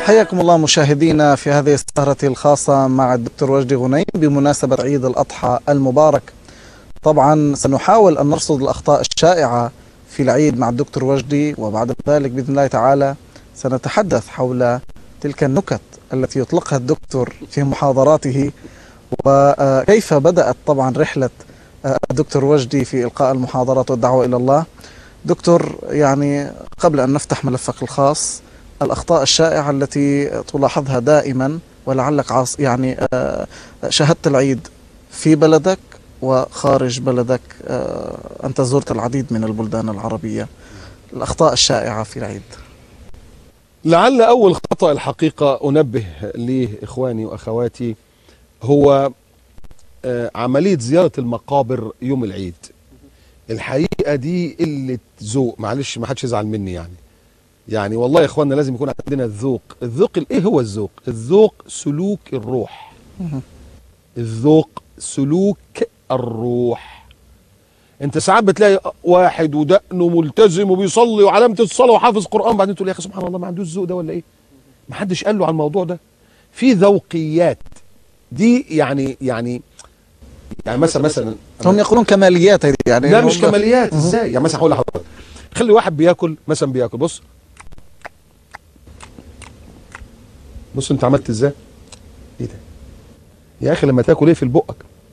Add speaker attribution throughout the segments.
Speaker 1: حياكم الله مشاهدينا في هذه السهرة الخاصة مع الدكتور وجدي غنيم بمناسبة عيد الأضحى المبارك طبعا سنحاول أن نرصد الأخطاء الشائعة في العيد مع الدكتور وجدي وبعد ذلك بإذن الله تعالى سنتحدث حول تلك النكت التي يطلقها الدكتور في محاضراته وكيف بدأت طبعا رحلة الدكتور وجدي في إلقاء المحاضرات والدعوة إلى الله دكتور يعني قبل أن نفتح ملفك الخاص الأخطاء الشائعة التي تلاحظها دائما ولعلك عاص يعني آه، شهدت العيد في بلدك وخارج بلدك آه، أنت زرت العديد من البلدان العربية الأخطاء الشائعة في العيد
Speaker 2: لعل أول خطأ الحقيقة أنبه لإخواني وأخواتي هو آه، عملية زيارة المقابر يوم العيد الحقيقة دي قلة ذوق معلش ما حدش يزعل مني يعني يعني والله يا اخوانا لازم يكون عندنا الذوق الذوق ايه هو الذوق الذوق سلوك الروح الذوق سلوك الروح انت ساعات بتلاقي واحد ودقنه ملتزم وبيصلي وعلامه الصلاه وحافظ قران بعدين تقول يا اخي سبحان الله ما عندوش ذوق ده ولا ايه ما حدش قال له على الموضوع ده في ذوقيات دي يعني يعني يعني مثلا مثلا
Speaker 1: هم يقولون كماليات هذه يعني
Speaker 2: لا مش
Speaker 1: هم-
Speaker 2: كماليات ازاي يعني مثلا هقول لحضرتك خلي واحد بياكل مثلا بياكل بص بص انت عملت ازاي ايه ده يا اخي لما تاكل ايه في بقك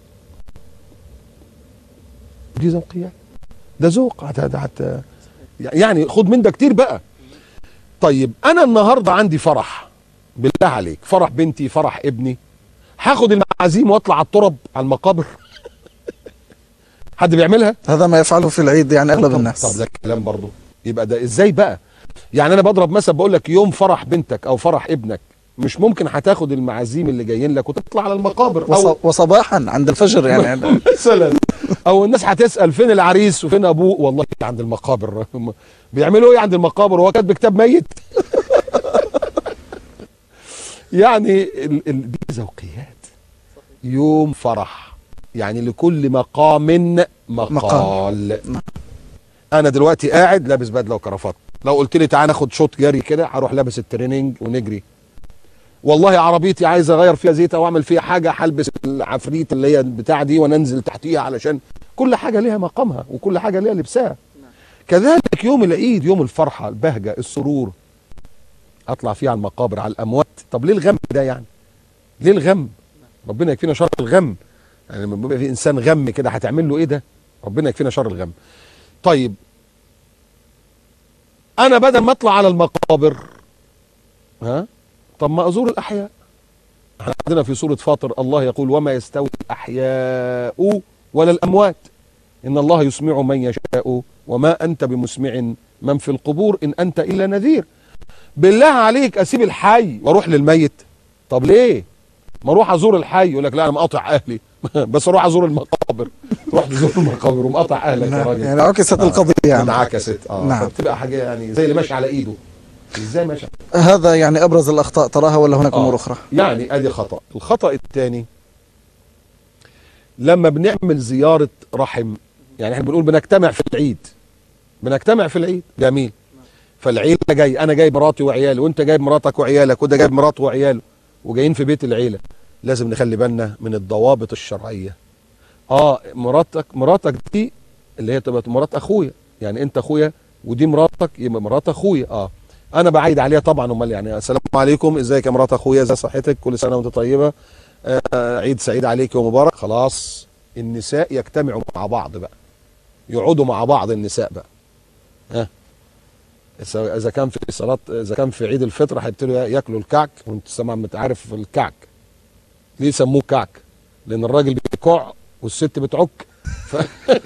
Speaker 2: دي ذوقيات ده ذوق هت- هت- هت- يعني خد من ده كتير بقى طيب انا النهارده عندي فرح بالله عليك فرح بنتي فرح ابني هاخد المعازيم واطلع على الترب على المقابر حد بيعملها
Speaker 1: هذا ما يفعله في العيد يعني أغلب
Speaker 2: طب-
Speaker 1: الناس
Speaker 2: طب ده كلام برضه يبقى ده ازاي بقى يعني انا بضرب مثل بقول لك يوم فرح بنتك او فرح ابنك مش ممكن هتاخد المعازيم اللي جايين لك وتطلع على المقابر
Speaker 1: وص-
Speaker 2: او
Speaker 1: وصباحا عند الفجر يعني
Speaker 2: مثلا او الناس هتسال فين العريس وفين ابوه والله عند المقابر هم بيعملوا ايه عند المقابر هو كاتب كتاب ميت يعني ال ال دي ذوقيات يوم فرح يعني لكل مقام مقال انا دلوقتي قاعد لابس بدله وكرافات لو قلت لي تعالى ناخد شوط جري كده هروح لابس التريننج ونجري والله عربيتي عايز اغير فيها زيت او اعمل فيها حاجه هلبس العفريت اللي هي البتاع دي وننزل تحتيها علشان كل حاجه ليها مقامها وكل حاجه ليها لبسها كذلك يوم العيد يوم الفرحه البهجه السرور اطلع فيه على المقابر على الاموات طب ليه الغم ده يعني ليه الغم ربنا يكفينا شر الغم يعني لما بيبقى في انسان غم كده هتعمل له ايه ده ربنا يكفينا شر الغم طيب انا بدل ما اطلع على المقابر ها طب ما ازور الاحياء احنا عندنا في سوره فاطر الله يقول وما يستوي الاحياء ولا الاموات ان الله يسمع من يشاء وما انت بمسمع من في القبور ان انت الا نذير بالله عليك اسيب الحي واروح للميت طب ليه ما اروح ازور الحي يقول لك لا انا مقاطع اهلي بس اروح ازور المقابر تروح تزور المقابر ومقاطع اهلك يا راجل
Speaker 1: يعني عكست القضية يعني
Speaker 2: انعكست اه
Speaker 1: نعم.
Speaker 2: فبتبقى حاجه يعني زي اللي ماشي على ايده ازاي ماشي
Speaker 1: هذا يعني أبرز الأخطاء تراها ولا هناك
Speaker 2: آه.
Speaker 1: أمور أخرى
Speaker 2: يعني ادي خطا الخطا الثاني لما بنعمل زياره رحم يعني احنا بنقول بنجتمع في العيد بنجتمع في العيد جميل فالعيله جاي انا جايب مراتي وعيالي وانت جايب مراتك وعيالك وده جايب مراته وعياله وجايين في بيت العيله لازم نخلي بالنا من الضوابط الشرعيه اه مراتك مراتك دي اللي هي تبقى مرات اخويا يعني انت اخويا ودي مراتك يبقى مرات اخويا اه انا بعيد عليها طبعا امال يعني السلام عليكم ازيك يا مرات اخويا ازي صحتك كل سنه وانت طيبه آه عيد سعيد عليك ومبارك خلاص النساء يجتمعوا مع بعض بقى يقعدوا مع بعض النساء بقى ها إذا- اذا كان في صلاه اذا كان في عيد الفطر هيبتدوا ياكلوا الكعك وانت سامع انت عارف الكعك ليه سموه كعك لان الراجل بيكع والست بتعك ف...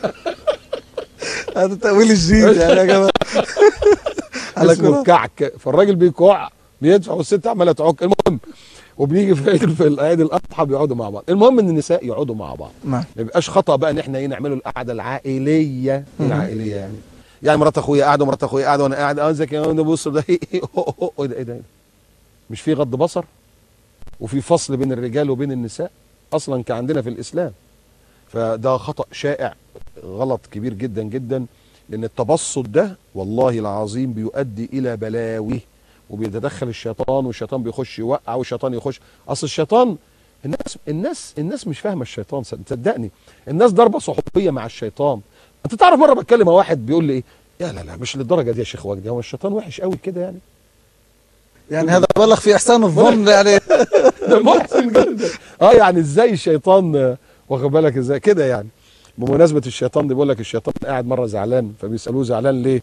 Speaker 1: هذا تأويل جديد يعني يا جماعة على
Speaker 2: اسمه
Speaker 1: كل
Speaker 2: الكعك فالراجل بيكوع بيدفع والست عماله تعك المهم وبنيجي في عيد في عيد الاضحى بيقعدوا مع بعض المهم ان النساء يقعدوا مع بعض
Speaker 1: نعم
Speaker 2: ما يبقاش خطا بقى ان احنا ايه نعمله القعده العائليه العائليه يعني يعني مرات اخويا قاعده ومرات اخويا قاعده وانا قاعد اه ازيك يا ده بص ده ايه ايه أوه، أوه، أوه، ايه ده ايه ده إيه ده؟ مش في غض بصر وفي فصل بين الرجال وبين النساء اصلا كان عندنا في الاسلام فده خطا شائع غلط كبير جدا جدا لان التبسط ده والله العظيم بيؤدي الى بلاوي وبيتدخل الشيطان والشيطان بيخش يوقع والشيطان يخش اصل الشيطان الناس الناس الناس مش فاهمه الشيطان صدقني الناس ضربه صحوبيه مع الشيطان انت تعرف مره بتكلم مع واحد بيقول لي ايه يا لا لا مش للدرجه دي يا شيخ وجدي هو الشيطان وحش قوي كده يعني
Speaker 1: يعني هذا بلغ في احسان الظن يعني
Speaker 2: ده محسن جدا اه يعني ازاي الشيطان آه، واخد بالك ازاي كده يعني بمناسبه الشيطان دي بيقول لك الشيطان قاعد مره زعلان فبيسالوه زعلان ليه؟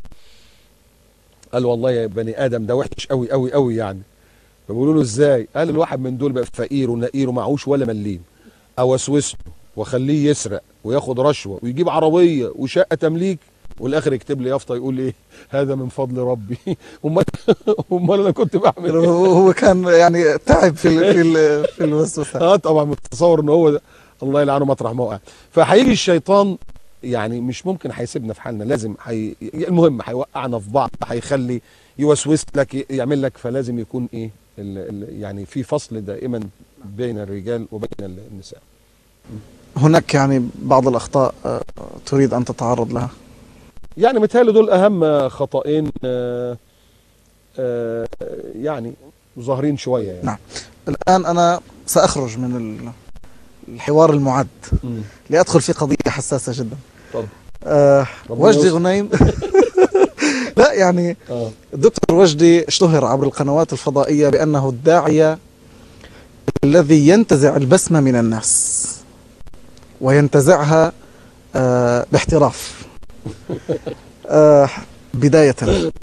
Speaker 2: قال والله يا بني ادم ده وحش قوي قوي قوي يعني فبيقولوا له ازاي؟ قال الواحد من دول بقى فقير ونقير ومعهوش ولا مليم اوسوس له واخليه يسرق وياخد رشوه ويجيب عربيه وشقه تمليك والاخر يكتب لي يافطه يقول ايه هذا من فضل ربي امال امال انا كنت بعمل ايه؟
Speaker 1: هو كان يعني تعب في ال- في ال- في الوسوسه
Speaker 2: اه طبعا متصور ان هو ده الله يلعنه مطرح ما وقع فهيجي الشيطان يعني مش ممكن هيسيبنا في حالنا لازم حي... المهم هيوقعنا في بعض هيخلي يوسوس لك يعمل لك فلازم يكون ايه ال... ال... يعني في فصل دائما بين الرجال وبين النساء
Speaker 1: هناك يعني بعض الاخطاء آه، تريد ان تتعرض لها
Speaker 2: يعني متهيألي دول اهم خطأين آه آه يعني ظاهرين شويه يعني
Speaker 1: نعم. الان انا ساخرج من ال- الحوار المعد
Speaker 2: مم.
Speaker 1: لادخل في قضيه حساسه جدا
Speaker 2: اتفضل.
Speaker 1: آه
Speaker 2: ربنا
Speaker 1: وجدي
Speaker 2: يستر.
Speaker 1: غنيم لا يعني
Speaker 2: اه
Speaker 1: الدكتور وجدي اشتهر عبر القنوات الفضائية بأنه الداعية الذي ينتزع البسمة من الناس وينتزعها آه باحتراف آه بداية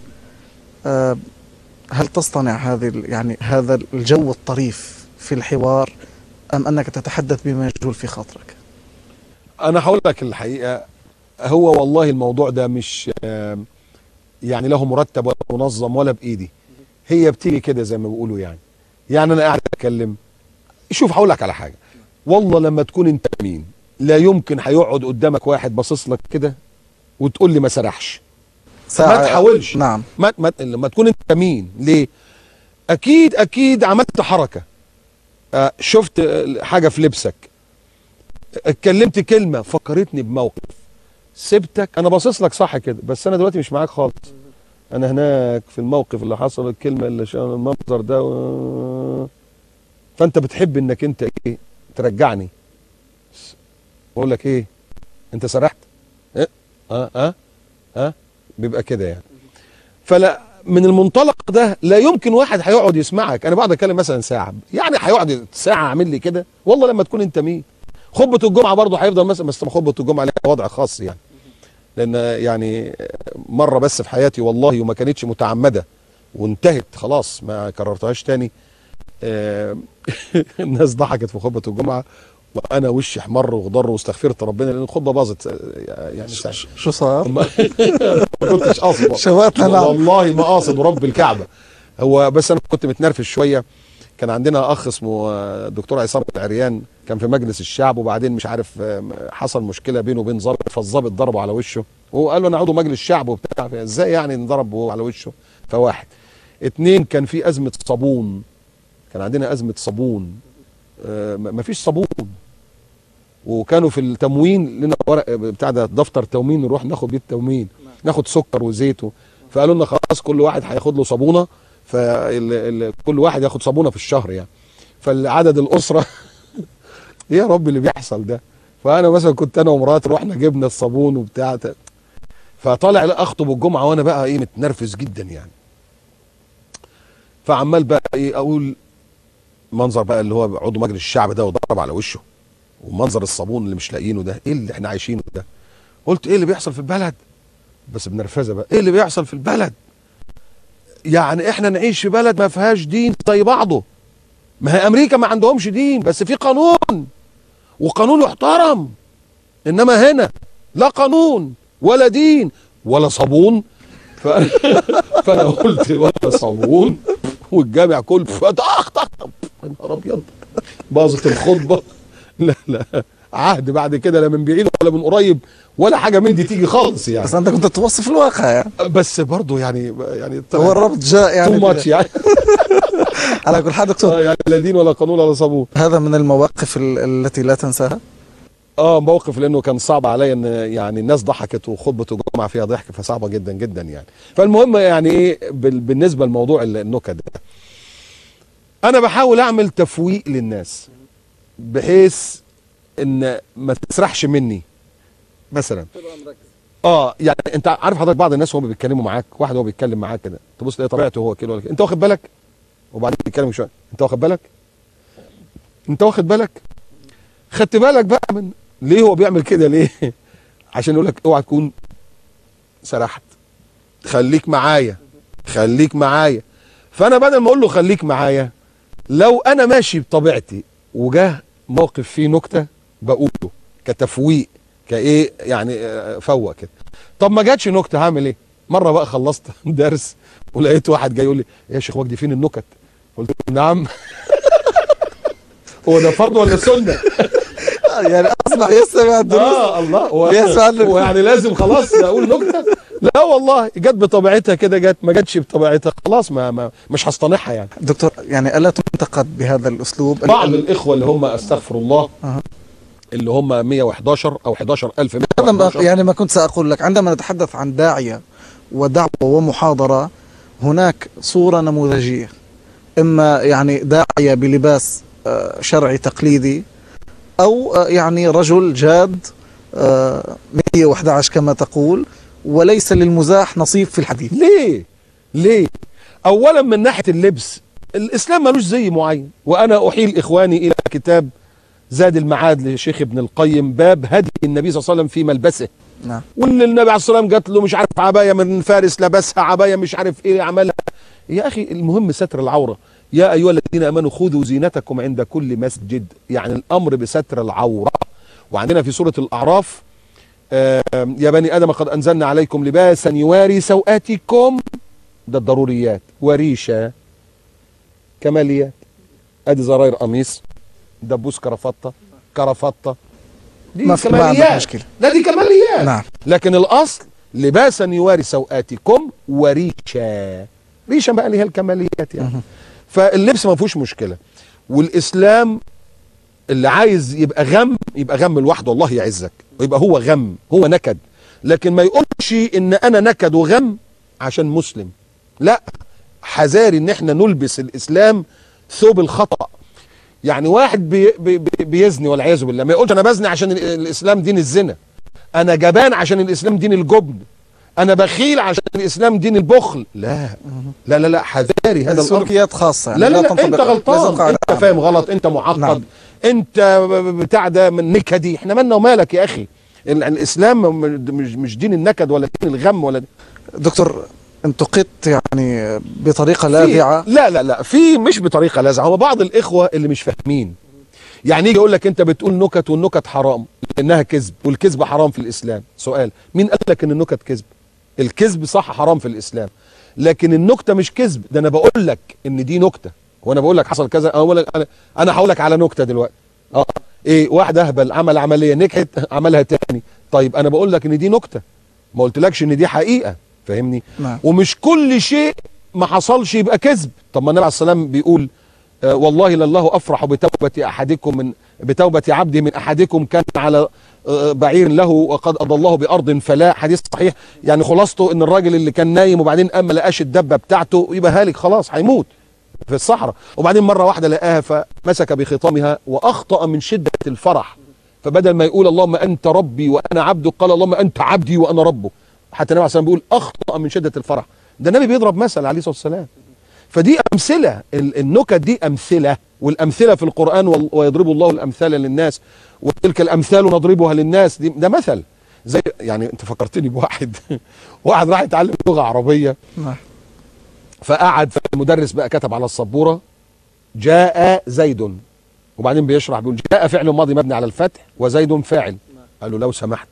Speaker 1: آه هل تصطنع هذه ال- يعني هذا الجو الطريف في الحوار أم أنك تتحدث بما يجول في خاطرك
Speaker 2: انا هقول لك الحقيقه هو والله الموضوع ده مش آم، يعني له مرتب ولا منظم ولا بايدي هي بتيجي كده زي ما بيقولوا يعني يعني انا قاعد اتكلم شوف هقول لك على حاجه والله لما تكون انت مين لا يمكن هيقعد قدامك واحد باصص لك كده وتقول لي ما سرحش ما تحاولش
Speaker 1: نعم
Speaker 2: ما, ما لما تكون انت مين ليه اكيد اكيد عملت حركه آه، شفت آه، حاجه في لبسك اتكلمت كلمه فكرتني بموقف سبتك انا باصص لك صح كده بس انا دلوقتي مش معاك خالص انا هناك في الموقف اللي حصل الكلمه اللي شان المنظر ده و... فانت بتحب انك انت ايه ترجعني بقول لك ايه انت سرحت ايه اه اه اه بيبقى كده يعني فلا من المنطلق ده لا يمكن واحد هيقعد يسمعك انا بقعد اتكلم مثلا ساعه يعني هيقعد ساعه عامل لي كده والله لما تكون انت مين خطبه الجمعه برضه هيفضل مثلا بس خطبه الجمعه لها وضع خاص يعني لان يعني مره بس في حياتي والله وما كانتش متعمده وانتهت خلاص ما كررتهاش تاني آه، الناس ضحكت في خطبه الجمعه وانا وشي احمر وغضر واستغفرت ربنا لان الخطبه باظت آه، يعني ساعة.
Speaker 1: شو صار؟
Speaker 2: ما ما كنتش قاصد
Speaker 1: شواتنا نعم
Speaker 2: والله ما قاصد ورب الكعبه هو بس انا كنت متنرفز شويه كان عندنا اخ اسمه آه، الدكتور عصام العريان كان في مجلس الشعب وبعدين مش عارف آه، حصل مشكله بينه وبين ضابط فالظابط ضربه على وشه وهو قال له انا عضو مجلس الشعب وبتاع ازاي يعني انضرب وهو على وشه فواحد اتنين كان في ازمه صابون كان عندنا ازمه صابون آه، م- مفيش صابون وكانوا في التموين لنا ورق بتاع ده دفتر تموين نروح ناخد بيه التموين ناخد سكر وزيت و- فقالوا لنا خلاص كل واحد هياخد له صابونه فكل واحد ياخد صابونه في الشهر يعني فالعدد الاسره يا رب اللي بيحصل ده فانا مثلا كنت انا ومراتي رحنا جبنا الصابون وبتاع ت- فطالع لا اخطب الجمعه وانا بقى ايه متنرفز جدا يعني فعمال بقى ايه اقول منظر بقى اللي هو عضو مجلس الشعب ده وضرب على وشه ومنظر الصابون اللي مش لاقيينه ده ايه اللي احنا عايشينه ده قلت ايه اللي بيحصل في البلد بس بنرفزه بقى ايه اللي بيحصل في البلد يعني احنا نعيش في بلد ما فيهاش دين زي بعضه ما هي امريكا ما عندهمش دين بس في قانون وقانون يحترم انما هنا لا قانون ولا دين ولا صابون ف... فانا قلت ولا صابون والجامع كله فتخ طخ يا نهار ابيض باظت الخطبه لا لا عهد بعد كده لا من بعيد ولا من قريب ولا حاجه من دي تيجي خالص يعني
Speaker 1: بس أنت كنت توصف الواقع يعني
Speaker 2: بس برضه يعني يعني
Speaker 1: هو الربط جاء
Speaker 2: تو
Speaker 1: يعني
Speaker 2: ماتش يعني
Speaker 1: على كل حال دكتور
Speaker 2: آه، يعني لا دين ولا قانون ولا صابون
Speaker 1: هذا من المواقف ال- التي لا تنساها
Speaker 2: اه موقف لانه كان صعب عليا ان يعني الناس ضحكت وخطبه الجمعه فيها ضحك فصعبه جدا جدا يعني فالمهم يعني ايه بال- بالنسبه لموضوع ال- النكت ده انا بحاول اعمل تفويق للناس بحيث ان ما تسرحش مني مثلا اه يعني انت عارف حضرتك بعض الناس وهم بيتكلموا معاك واحد هو بيتكلم معاك كده تبص تلاقي طبيعته هو كده ولا كده انت واخد بالك وبعدين بيتكلم شويه انت واخد بالك انت واخد بالك خدت بالك بقى من ليه هو بيعمل كده ليه عشان يقول لك اوعى تكون سرحت خليك معايا خليك معايا فانا بدل ما اقول له خليك معايا لو انا ماشي بطبيعتي وجاه موقف فيه نكته بقوله كتفويق كايه يعني آه، فوق كده طب ما جاتش نكته هعمل ايه مره بقى خلصت درس ولقيت واحد جاي يقول لي يا شيخ وجدي فين النكت قلت له نعم هو ده فرض ولا سنه
Speaker 1: يعني اصبح يستمع الدروس
Speaker 2: اه الله هو
Speaker 1: بيسمع النكتة.
Speaker 2: هو يعني لازم خلاص اقول نكته لا والله جت بطبيعتها كده جت ما جاتش بطبيعتها خلاص ما, ما مش هصطنعها يعني
Speaker 1: دكتور يعني الا تنتقد بهذا الاسلوب
Speaker 2: بعض الاخوه اللي هم استغفر الله
Speaker 1: أها.
Speaker 2: اللي هم 111 او 11000
Speaker 1: هذا ما-
Speaker 2: 111
Speaker 1: يعني ما كنت سأقول لك عندما نتحدث عن داعية ودعوة ومحاضرة هناك صورة نموذجية إما يعني داعية بلباس آه، شرعي تقليدي أو آه، يعني رجل جاد آه، 111 كما تقول وليس للمزاح نصيب في الحديث
Speaker 2: ليه ليه اولا من ناحيه اللبس الاسلام ملوش زي معين وانا احيل اخواني الى كتاب زاد المعاد لشيخ ابن القيم باب هدي النبي صلى الله عليه وسلم في ملبسه
Speaker 1: نعم
Speaker 2: واللي النبي عليه الصلاه والسلام جات له مش عارف عبايه من فارس لبسها عبايه مش عارف ايه عملها يا اخي المهم ستر العوره يا ايها الذين امنوا خذوا زينتكم عند كل مسجد يعني الامر بستر العوره وعندنا في سوره الاعراف آم، يا بني ادم قد انزلنا عليكم لباسا يواري سوآتكم ده الضروريات وريشه كماليات ادي زراير قميص دبوس كرافطه كرافطه دي
Speaker 1: ما في- ما عندك
Speaker 2: كماليات
Speaker 1: مشكلة.
Speaker 2: لا دي كماليات
Speaker 1: نعم
Speaker 2: لكن الاصل لباسا يواري سوآتكم وريشا ريشا بقى اللي هي الكماليات يعني فاللبس ما فيهوش مشكله والاسلام اللي عايز يبقى غم يبقى غم لوحده الله يعزك ويبقى هو غم هو نكد لكن ما يقولش ان انا نكد وغم عشان مسلم لا حذاري ان احنا نلبس الاسلام ثوب الخطأ يعني واحد بي بي بي بيزني والعياذ بالله ما يقولش انا بزني عشان ال- الاسلام دين الزنا انا جبان عشان الاسلام دين الجبن انا بخيل عشان الاسلام دين البخل لا لا لا لا حذاري هذا الامر
Speaker 1: سلوكيات خاصة يعني
Speaker 2: لا لا لا
Speaker 1: تنطبق-
Speaker 2: انت
Speaker 1: ليس
Speaker 2: غلطان
Speaker 1: قاعدة
Speaker 2: انت
Speaker 1: عامة.
Speaker 2: فاهم غلط انت معقد
Speaker 1: نعم.
Speaker 2: نعم. انت بتاع ده من نكدي احنا مالنا ومالك يا اخي ال- الاسلام م- مش مش دين النكد ولا دين الغم ولا
Speaker 1: دكتور انتقدت يعني بطريقة
Speaker 2: في-
Speaker 1: لاذعة
Speaker 2: لا لا لا في مش بطريقه لاذعه هو بعض الاخوه اللي مش فاهمين يعني يجي يقول لك انت بتقول نكت والنكت حرام لانها كذب والكذب حرام في الاسلام سؤال مين قال لك ان النكت كذب الكذب صح حرام في الاسلام لكن النكته مش كذب ده انا بقول لك ان دي نكته وانا بقول لك حصل كذا انا بقول لك انا انا هقول لك على نكته دلوقتي اه ايه واحد اهبل عمل عمليه نجحت عملها تاني طيب انا بقول لك ان دي نكته ما قلتلكش ان دي حقيقه فاهمني
Speaker 1: نعم.
Speaker 2: ومش كل شيء ما حصلش يبقى كذب طب ما النبي عليه السلام بيقول آه، والله لله افرح بتوبه احدكم من بتوبه عبده من احدكم كان على آه، بعير له وقد اضله بارض فلا حديث صحيح يعني خلاصته ان الراجل اللي كان نايم وبعدين قام ما لقاش الدبه بتاعته يبقى هالك خلاص هيموت في الصحراء وبعدين مره واحده لقاها فمسك بخطامها واخطا من شده الفرح فبدل ما يقول اللهم انت ربي وانا عبدك قال اللهم انت عبدي وانا ربه حتى النبي عليه الصلاه والسلام بيقول اخطا من شده الفرح ده النبي بيضرب مثل عليه الصلاه والسلام فدي امثله ال- النكت دي امثله والامثله في القران وال- ويضرب الله الامثال للناس وتلك الامثال نضربها للناس دي ده مثل زي يعني انت فكرتني بواحد واحد راح يتعلم لغه عربيه
Speaker 1: نعم
Speaker 2: فقعد فالمدرس بقى كتب على السبوره جاء زيد وبعدين بيشرح بيقول جاء فعل ماضي مبني على الفتح وزيد فاعل قال له لو سمحت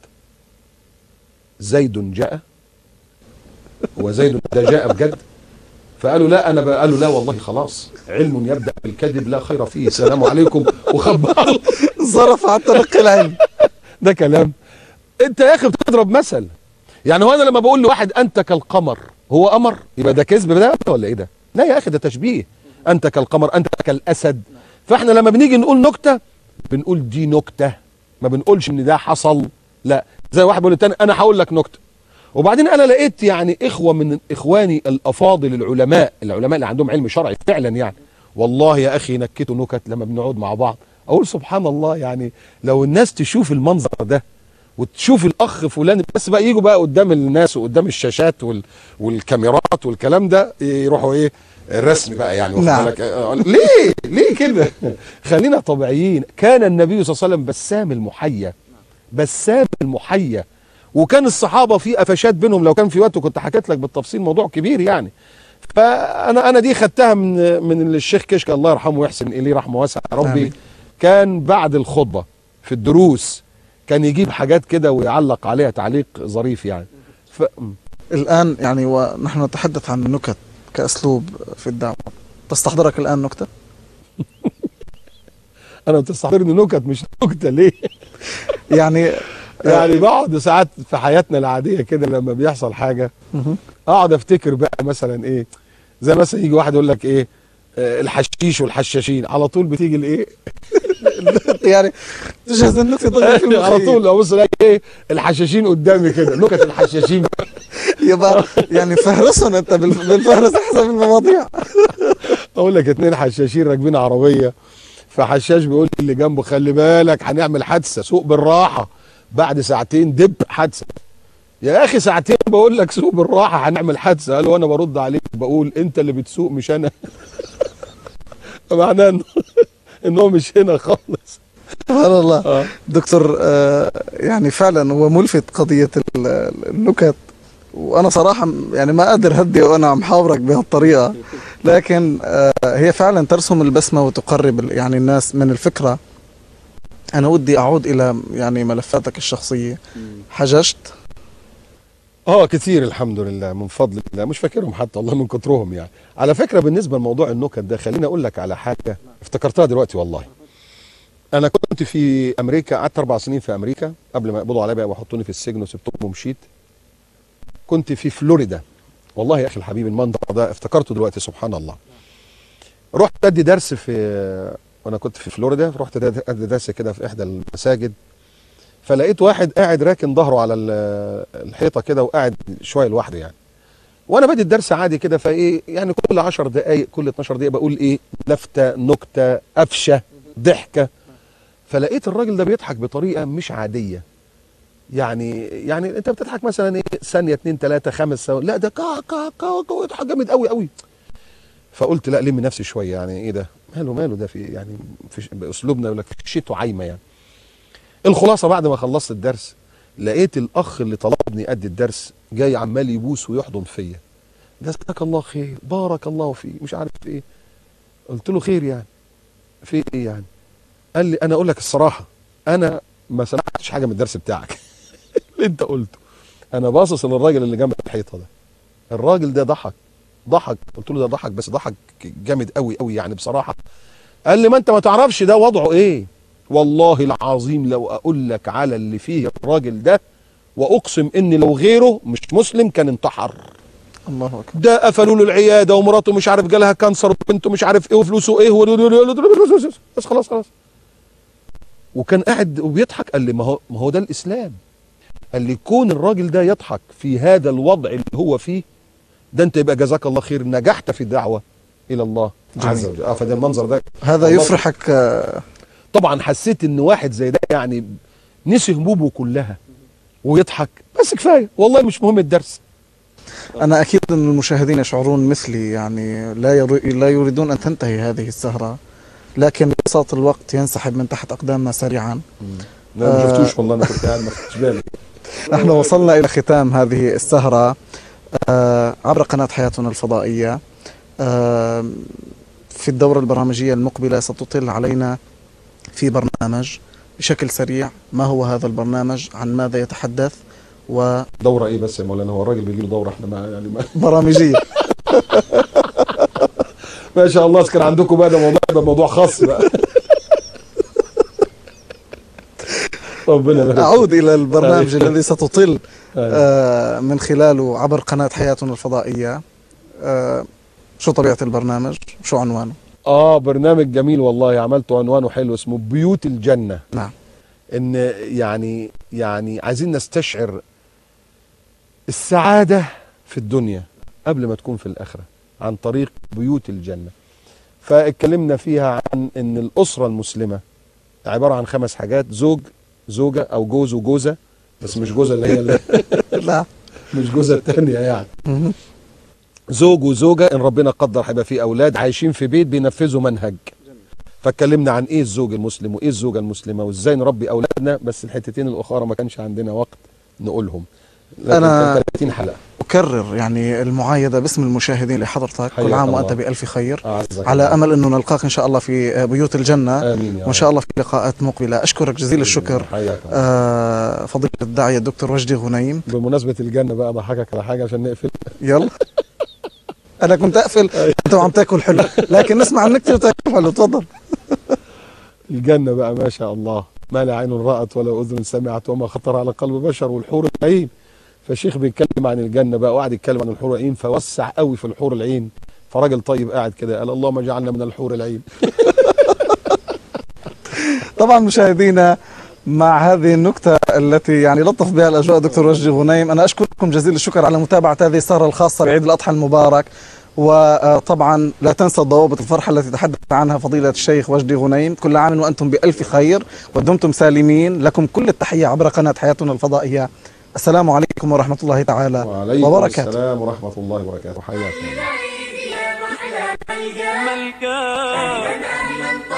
Speaker 2: زيد جاء وزيد ده جاء بجد فقالوا لا انا بقى قالوا لا والله خلاص علم يبدا بالكذب لا خير فيه السلام عليكم وخبر
Speaker 1: ظرف على تلقي العلم
Speaker 2: ده كلام انت يا اخي بتضرب مثل يعني هو انا لما بقول لواحد انت كالقمر هو قمر يبقى ده كذب ده ولا ايه ده لا يا اخي ده تشبيه انت كالقمر انت كالاسد فاحنا لما بنيجي نقول نكته بنقول دي نكته ما بنقولش ان ده حصل لا زي واحد بيقول للتاني انا هقول لك نكته وبعدين انا لقيت يعني اخوه من اخواني الافاضل العلماء العلماء اللي عندهم علم شرعي فعلا يعني والله يا اخي نكتوا نكت لما بنقعد مع بعض اقول سبحان الله يعني لو الناس تشوف المنظر ده وتشوف الاخ فلان بس بقى يجوا بقى قدام الناس وقدام الشاشات وال... والكاميرات والكلام ده يروحوا ايه الرسم بقى يعني واخد
Speaker 1: نعم.
Speaker 2: بالك؟ آه، ليه ليه كده خلينا طبيعيين كان النبي صلى الله عليه وسلم بسام المحيا بسام المحيا وكان الصحابه في قفشات بينهم لو كان في وقت كنت حكيت لك بالتفصيل موضوع كبير يعني فانا انا دي خدتها من من الشيخ كشك الله يرحمه ويحسن اليه رحمه واسعه يا ربي
Speaker 1: آمين.
Speaker 2: كان بعد الخطبه في الدروس كان يجيب حاجات كده ويعلق عليها تعليق ظريف يعني ف...
Speaker 1: الآن يعني ونحن نتحدث عن النكت كأسلوب في الدعوة تستحضرك الآن نكتة؟
Speaker 2: انا بتستحضرني نكت مش نكته ليه
Speaker 1: يعني
Speaker 2: يعني بقعد ساعات في حياتنا العاديه كده لما بيحصل حاجه
Speaker 1: مهم.
Speaker 2: اقعد افتكر بقى مثلا ايه زي مثلا يجي واحد يقول لك ايه آه، الحشيش والحشاشين على طول بتيجي الايه
Speaker 1: يعني تجهز النكتة ضرب في
Speaker 2: على
Speaker 1: المخيل.
Speaker 2: طول ابص الاقي ايه الحشاشين قدامي كده نكت الحشاشين
Speaker 1: يبقى يعني فهرسهم انت بالف- بالفهرس احسن من المواضيع
Speaker 2: اقول لك اتنين حشاشين راكبين عربيه فحشاش بيقول اللي جنبه خلي بالك هنعمل حادثه سوق بالراحه بعد ساعتين دب حادثه يا اخي ساعتين بقول لك سوق بالراحه هنعمل حادثه قال وانا برد عليك بقول انت اللي بتسوق مش انا معناه انه ان هو مش هنا خالص
Speaker 1: سبحان الله
Speaker 2: اه
Speaker 1: دكتور آه، يعني فعلا هو ملفت قضية ال- النكت وانا صراحة يعني ما قادر هدي وانا عم حاورك بهالطريقة لكن آه، هي فعلا ترسم البسمة وتقرب ال- يعني الناس من الفكرة انا ودي اعود الى يعني ملفاتك الشخصية حججت
Speaker 2: اه كتير الحمد لله من فضل الله مش فاكرهم حتى والله من كترهم يعني على فكره بالنسبه لموضوع النكت ده خليني اقول لك على حاجه افتكرتها دلوقتي والله انا كنت في امريكا قعدت اربع سنين في امريكا قبل ما يقبضوا عليا بقى ويحطوني في السجن وسبتهم ومشيت كنت في فلوريدا والله يا اخي الحبيب المنظر ده افتكرته دلوقتي سبحان الله رحت ادي درس في وانا كنت في فلوريدا رحت ادي درس كده في احدى المساجد فلقيت واحد قاعد راكن ظهره على ال- الحيطه كده وقاعد شويه لوحده يعني وانا بادي الدرس عادي كده فايه يعني كل 10 دقائق كل 12 دقيقه بقول ايه لفته نكته قفشه ضحكه فلقيت الراجل ده بيضحك بطريقه مش عاديه يعني يعني انت بتضحك مثلا ايه ثانيه اتنين تلاته خمس ثواني لا ده كا كا كا كا يضحك جامد قوي قوي فقلت لا لم نفسي شويه يعني ايه ده ماله ماله ده في يعني في باسلوبنا يقول لك شيته عايمه يعني الخلاصه بعد ما خلصت الدرس لقيت الاخ اللي طلبني ادي الدرس جاي عمال يبوس ويحضن فيا جزاك الله خير بارك الله فيك مش عارف ايه قلت له خير يعني في ايه يعني قال لي انا اقول لك الصراحه انا ما سمعتش حاجه من الدرس بتاعك اللي انت قلته انا باصص للراجل اللي جنب الحيطه ده الراجل ده ضحك ضحك قلت له ده ضحك بس ضحك جامد قوي قوي يعني بصراحه قال لي ما انت ما تعرفش ده وضعه ايه والله العظيم لو اقول لك على اللي فيه الراجل ده واقسم ان لو غيره مش مسلم كان انتحر
Speaker 1: الله اكبر
Speaker 2: ده قفلوا له العياده ومراته مش عارف جالها كانسر وبنته مش عارف ايه وفلوسه ايه و- بس خلاص خلاص وكان قاعد وبيضحك قال لي ما هو ما هو ده الاسلام قال لي كون الراجل ده يضحك في هذا الوضع اللي هو فيه ده انت يبقى جزاك الله خير نجحت في الدعوه الى الله عز
Speaker 1: جميل.
Speaker 2: وجل اه فده المنظر ده
Speaker 1: هذا
Speaker 2: والله
Speaker 1: يفرحك آه،
Speaker 2: طبعا حسيت ان واحد زي ده يعني نسي همومه كلها ويضحك بس كفايه والله مش مهم الدرس
Speaker 1: أنا أكيد أن المشاهدين يشعرون مثلي يعني لا ير- لا يريدون أن تنتهي هذه السهرة لكن بساط الوقت ينسحب من تحت أقدامنا سريعا
Speaker 2: لا ما
Speaker 1: آه.
Speaker 2: شفتوش والله انا كنت قاعد ما خدتش بالي
Speaker 1: نحن وصلنا إلى ختام هذه السهرة آه، عبر قناة حياتنا الفضائية آه، في الدورة البرامجية المقبلة ستطل علينا في برنامج بشكل سريع ما هو هذا البرنامج عن ماذا يتحدث
Speaker 2: دوره ايه بس يا مولانا هو الراجل بيجي له دوره احنا ما يعني ما,
Speaker 1: وبرامجية
Speaker 2: ما شاء الله كان عندكم بقى ده موضوع ده موضوع خاص بقى ربنا يبارك
Speaker 1: أعود إلى البرنامج الذي ستطل
Speaker 2: أيوة.
Speaker 1: آه، من خلاله عبر قناة حياتنا الفضائية آه، شو طبيعة البرنامج شو عنوانه
Speaker 2: اه برنامج جميل والله عملته عنوانه حلو اسمه بيوت الجنه
Speaker 1: نعم
Speaker 2: ان يعني يعني عايزين نستشعر السعاده في الدنيا قبل ما تكون في الاخره عن طريق بيوت الجنه فاتكلمنا فيها عن ان الاسره المسلمه عباره عن خمس حاجات زوج زوجه او جوز وجوزه بس مش جوزه اللي هي اللي
Speaker 1: لا
Speaker 2: مش جوزه الثانيه يعني
Speaker 1: مهم.
Speaker 2: زوج وزوجه ان ربنا قدر هيبقى في اولاد عايشين في بيت بينفذوا منهج فاتكلمنا عن ايه الزوج المسلم وايه الزوجه المسلمه وازاي نربي اولادنا بس الحتتين الاخرى ما كانش عندنا وقت نقولهم لكن
Speaker 1: أنا-
Speaker 2: كان 30 حلقه
Speaker 1: أكرر يعني المعايدة باسم المشاهدين لحضرتك كل
Speaker 2: حياك
Speaker 1: عام
Speaker 2: الله.
Speaker 1: وأنت بألف خير
Speaker 2: أعزك
Speaker 1: على
Speaker 2: الله.
Speaker 1: أمل أنه نلقاك إن شاء الله في بيوت الجنة
Speaker 2: امين يا
Speaker 1: وإن شاء الله في لقاءات مقبلة أشكرك جزيل الشكر
Speaker 2: حياك الله.
Speaker 1: آه فضيلة الداعية الدكتور وجدي غنيم
Speaker 2: بمناسبه الجنه بقى بحكك على حاجه عشان نقفل
Speaker 1: يلا أنا كنت أقفل أنت وعم تاكل حلو لكن نسمع عنك كثير تاكل حلو تفضل
Speaker 2: الجنه بقى ما شاء الله ما لا عين رأت ولا أذن سمعت وما خطر على قلب بشر والحور العين فالشيخ بيتكلم عن الجنة بقى وقعد يتكلم عن الحور العين فوسع قوي في الحور العين فراجل طيب قاعد كده قال اللهم اجعلنا من الحور العين
Speaker 1: طبعا مشاهدينا مع هذه النكتة التي يعني لطف بها الأجواء دكتور وجدي غنيم أنا أشكركم جزيل الشكر على متابعة هذه السهرة الخاصة بعيد الأضحى المبارك وطبعا لا تنسى ضوابط الفرحة التي تحدث عنها فضيلة الشيخ وجدي غنيم كل عام وأنتم بألف خير ودمتم سالمين لكم كل التحية عبر قناة حياتنا الفضائية السلام عليكم ورحمة الله تعالى
Speaker 2: وعليكم
Speaker 1: وبركاته
Speaker 2: السلام ورحمة الله وبركاته حياكم الله
Speaker 3: ملكان